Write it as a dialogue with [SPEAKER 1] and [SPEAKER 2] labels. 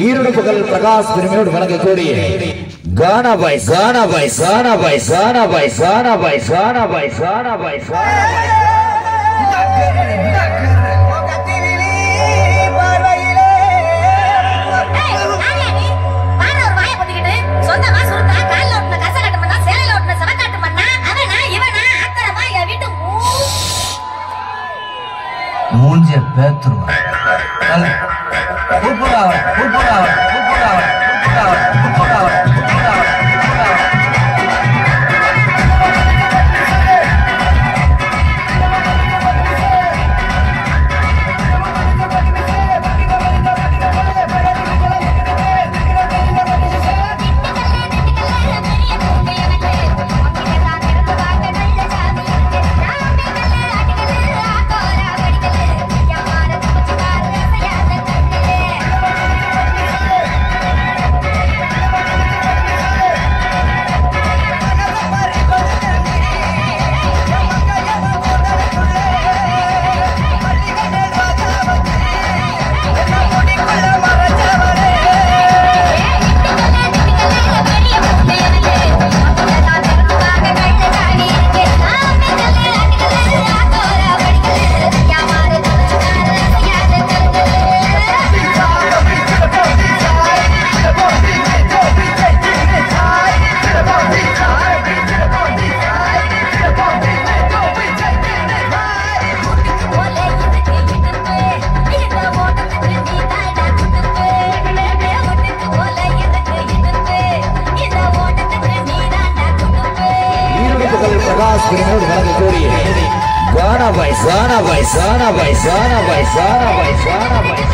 [SPEAKER 1] ஈரோடுப்புகள் பிரகாஷ் பெருமையோடு வழங்கக்கூடிய கானா பாய் சானா பாய் சானா பாய் சானா பாய் சானா பாய் சானா பாய் சானா பாய் சானா பாய்
[SPEAKER 2] ஏய், யாரியா நீ? வான ஒரு வாயை பொத்திக்கிட்டு, சொந்தமா சுருட்டா, கால்ல ஒட்டுன கசக்கட்டு மண்ணா, சேலையில ஒட்டுன சவக்காட்டு மண்ணா, அவனா, இவனா, அத்தரமா என் வீட்டு மூ-
[SPEAKER 3] மூஞ்சிய பேத்துருவான் கூப்பிடா கூப்பிடா கூப்பிடா கூப்பிடா கூப்பிடா
[SPEAKER 1] ஈரோடுப்புகள் பிரகாஷ் பெருமையோடு வழங்கக்கூடிய கானா பாய் சானா பாய் சானா பாய் சானா பாய் சானா பாய் சானா பாய்